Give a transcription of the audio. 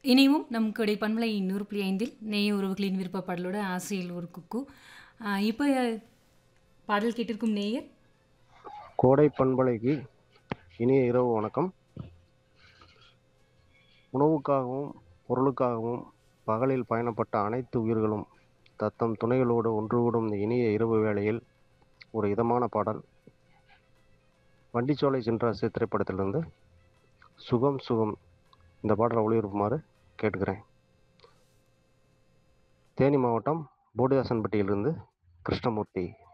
இணைவும் நம் கொடை பண்பலை நூறு புள்ளி ஐந்தில் நேய உறவுகளின் விருப்ப பாடலோட ஆசையில் ஒரு குக்கு இப்போ பாடல் கேட்டிருக்கும் நேயர் கோடை பண்பலைக்கு இனிய இரவு வணக்கம் உணவுக்காகவும் பொருளுக்காகவும் பகலில் பயணப்பட்ட அனைத்து உயிர்களும் தத்தம் துணைகளோடு ஒன்று கூடும் இந்த இனிய இரவு வேளையில் ஒரு இதமான பாடல் வண்டிச்சோலை சின்ராசு திரைப்படத்திலிருந்து சுகம் சுகம் இந்த பாடலை ஒளிபரப்புமாறு கேட்டுக்கிறேன் தேனி மாவட்டம் போடிதாசன்பட்டியிலிருந்து கிருஷ்ணமூர்த்தி